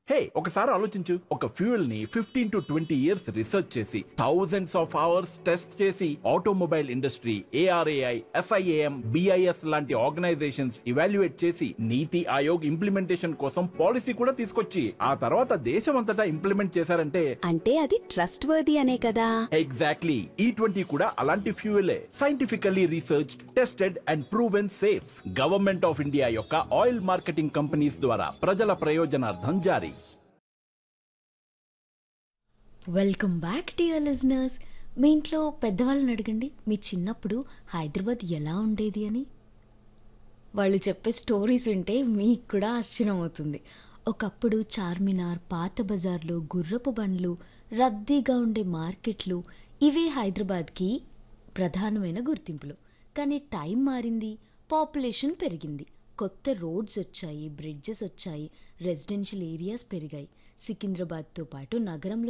హే ఒకసారి ఆలోచించు ఒక ఫ్యూయల్ ని fifteen to twenty years research చేసి థౌజండ్స్ ఆఫ్ అవర్స్ టెస్ట్ చేసి automobile industry ARAI SIAM BIS లాంటి ఆర్గనైజేషన్స్ ఇవాల్యుయేట్ చేసి నీతి ఆయోగ్ ఇంప్లిమెంటేషన్ కోసం పాలసీ కూడా తీసుకొచ్చి ఆ తర్వాత దేశమంతటా ఇంప్లిమెంట్ చేశారంటే అంటే అది ట్రస్ట్ వర్ది అనే కదా ఎగ్జాక్ట్లీ ఈ ట్వంటీ కూడా అలాంటి ఫ్యూయలే scientifically research tested and proven safe government of India యొక్క ఆయిల్ మార్కెటింగ్ కంపెనీస్ ద్వారా ప్రజల ప్రయోజనార్థం జారీ వెల్కమ్ బ్యాక్ డియర్ లిజనర్స్ మీ ఇంట్లో పెద్దవాళ్ళని అడగండి మీ చిన్నప్పుడు హైదరాబాద్ ఎలా ఉండేది అని వాళ్ళు చెప్పే స్టోరీస్ వింటే మీకు కూడా ఆశ్చర్యం అవుతుంది ఒకప్పుడు చార్మినార్ పాత బజార్లు గుర్రపు బండ్లు రద్దీగా ఉండే మార్కెట్లు ఇవే హైదరాబాద్కి ప్రధానమైన గుర్తింపులు కానీ టైం మారింది పాపులేషన్ పెరిగింది కొత్త రోడ్స్ వచ్చాయి బ్రిడ్జెస్ వచ్చాయి రెసిడెన్షియల్ ఏరియాస్ పెరిగాయి సికింద్రాబాద్తో పాటు నగరంలో